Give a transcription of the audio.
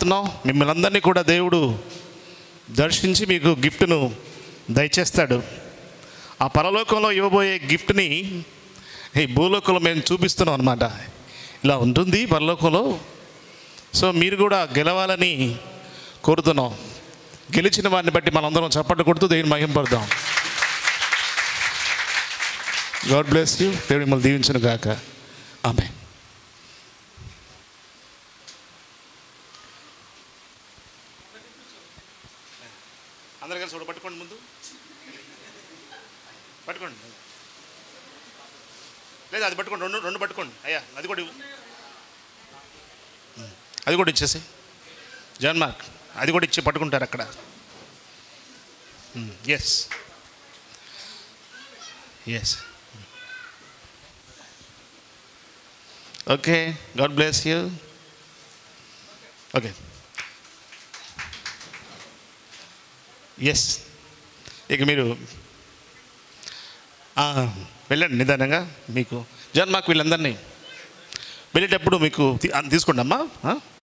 ఆశపడుతున్నాం మిమ్మల్ని అందరినీ కూడా దేవుడు దర్శించి మీకు గిఫ్ట్ను దయచేస్తాడు ఆ పరలోకంలో ఇవ్వబోయే గిఫ్ట్ని ఈ భూలోకంలో మేము చూపిస్తున్నాం అనమాట ఇలా ఉంటుంది పరలోకంలో సో మీరు కూడా గెలవాలని కోరుతున్నాం గెలిచిన వారిని బట్టి మనందరం చప్పట్లు కొడుతూ దేవుని మహింపడదాం గాడ్ బ్లెస్ యూ దేవుడు మిమ్మల్ని దీవించను గాక ఆమె అందరు కలిసి ఒకటి పట్టుకోండి ముందు పట్టుకోండి లేదు అది పట్టుకోండి రెండు రెండు పట్టుకోండి అయ్యా అది కూడా ఇవ్వు. అది కూడా ఇచ్చేసి జాన్ మార్క్ అది కూడా ఇచ్చి పట్టుకుంటారు అక్కడ yes yes okay God bless you okay yes ఇక మీరు ఆ, వెళ్ళండి నిదానంగా మీకు జాన్ మాకు వీళ్ళందరినీ వెళ్ళేటప్పుడు మీకు తీ- ఆ, తీసుకోండి అమ్మా ఆ?